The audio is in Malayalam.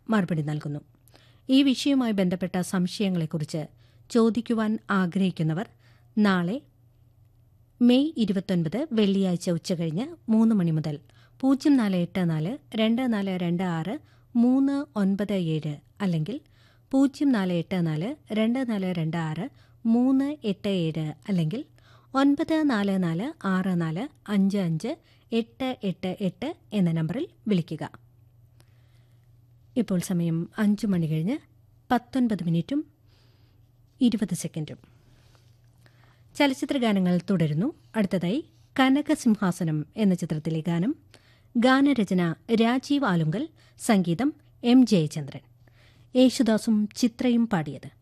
മറുപടി നൽകുന്നു ഈ വിഷയവുമായി ബന്ധപ്പെട്ട സംശയങ്ങളെക്കുറിച്ച് ചോദിക്കുവാൻ ആഗ്രഹിക്കുന്നവർ നാളെ മെയ് ഇരുപത്തൊൻപത് വെള്ളിയാഴ്ച ഉച്ചകഴിഞ്ഞ് മൂന്ന് മണി മുതൽ പൂജ്യം നാല് എട്ട് നാല് രണ്ട് നാല് രണ്ട് ആറ് മൂന്ന് ഒൻപത് ഏഴ് അല്ലെങ്കിൽ പൂജ്യം നാല് എട്ട് നാല് രണ്ട് നാല് രണ്ട് ആറ് മൂന്ന് എട്ട് ഏഴ് അല്ലെങ്കിൽ ഒൻപത് നാല് നാല് ആറ് നാല് അഞ്ച് അഞ്ച് എട്ട് എട്ട് എട്ട് എന്ന നമ്പറിൽ വിളിക്കുക ഇപ്പോൾ സമയം അഞ്ച് മണി കഴിഞ്ഞ് പത്തൊൻപത് മിനിറ്റും ഇരുപത് സെക്കൻഡും ചലച്ചിത്ര ഗാനങ്ങൾ തുടരുന്നു അടുത്തതായി കനകസിംഹാസനം എന്ന ചിത്രത്തിലെ ഗാനം ഗാനരചന രാജീവ് ആലുങ്കൽ സംഗീതം എം ജയചന്ദ്രൻ യേശുദാസും ചിത്രയും പാടിയത്